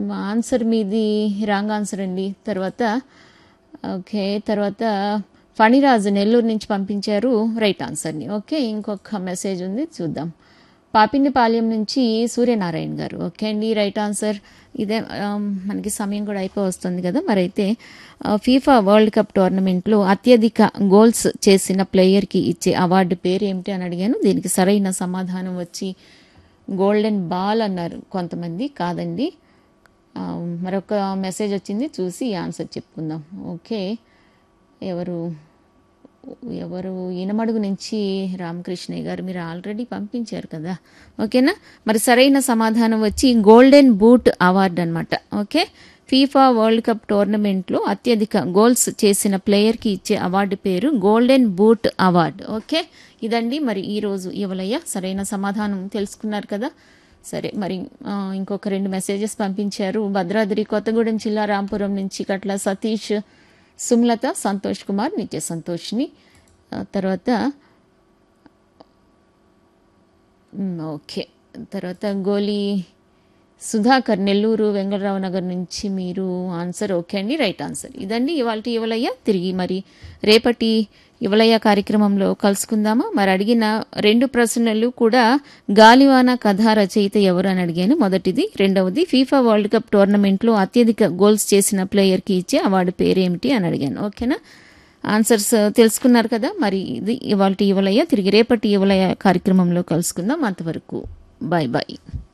answer మీది wrong answer అండి తర్వాత ఓకే తర్వాత ఫణిరాజు నెల్లూరు నుంచి పంపించారు రైట్ ఆన్సర్ని ఓకే ఇంకొక మెసేజ్ ఉంది చూద్దాం పాపినిపాలెం నుంచి సూర్యనారాయణ గారు ఓకే అండి రైట్ ఆన్సర్ ఇదే ఆ, మనకి సమయం కూడా అయిపో వస్తుంది కదా మరైతే ఆ, ఫీఫా వరల్డ్ కప్ టోర్నమెంట్లో అత్యధిక గోల్స్ చేసిన ప్లేయర్కి ఇచ్చే అవార్డు పేరు ఏమిటి అని అడిగాను దీనికి సరైన సమాధానం వచ్చి గోల్డెన్ బాల్ అన్నారు కొంతమంది కాదండి ఆ, మరొక మెసేజ్ వచ్చింది చూసి ఆన్సర్ చెప్పుకుందాం ఓకే ఎవరు ఎవరు ఇనమడుగు నుంచి రామకృష్ణయ్య గారు మీరు ఆల్రెడీ పంపించారు కదా ఓకేనా మరి సరైన సమాధానం వచ్చి గోల్డెన్ బూట్ అవార్డు అనమాట ఓకే ఫీఫా వరల్డ్ కప్ టోర్నమెంట్లో అత్యధిక గోల్స్ చేసిన ప్లేయర్కి ఇచ్చే అవార్డు పేరు గోల్డెన్ బూట్ అవార్డు ఓకే ఇదండి మరి ఈరోజు ఇవలయ్య సరైన సమాధానం తెలుసుకున్నారు కదా సరే మరి ఆ, ఇంకొక రెండు మెసేజెస్ పంపించారు భద్రాద్రి కొత్తగూడెం జిల్లా రాంపురం నుంచి కట్ల సతీష్ సుమలత సంతోష్ కుమార్ నిత్య సంతోష్ని ఆ, తర్వాత మ్, ఓకే తర్వాత గోలి సుధాకర్ నెల్లూరు వెంగళరావు నగర్ నుంచి మీరు ఆన్సర్ ఓకే అండి రైట్ ఆన్సర్ ఇదండి ఇవాళ ఇవలయ్య తిరిగి మరి రేపటి ఇవలయ్య కార్యక్రమంలో కలుసుకుందామా మరి అడిగిన రెండు ప్రశ్నలు కూడా గాలివాన కథ రచయిత ఎవరు అని అడిగాను మొదటిది రెండవది ఫీఫా వరల్డ్ కప్ టోర్నమెంట్లో అత్యధిక గోల్స్ చేసిన ప్లేయర్కి ఇచ్చే అవార్డు పేరేమిటి అని అడిగాను ఓకేనా ఆన్సర్స్ తెలుసుకున్నారు కదా మరి ఇది ఇవాళ ఇవలయ్య తిరిగి రేపటి ఇవలయ్య కార్యక్రమంలో కలుసుకుందాం అంతవరకు బాయ్ బాయ్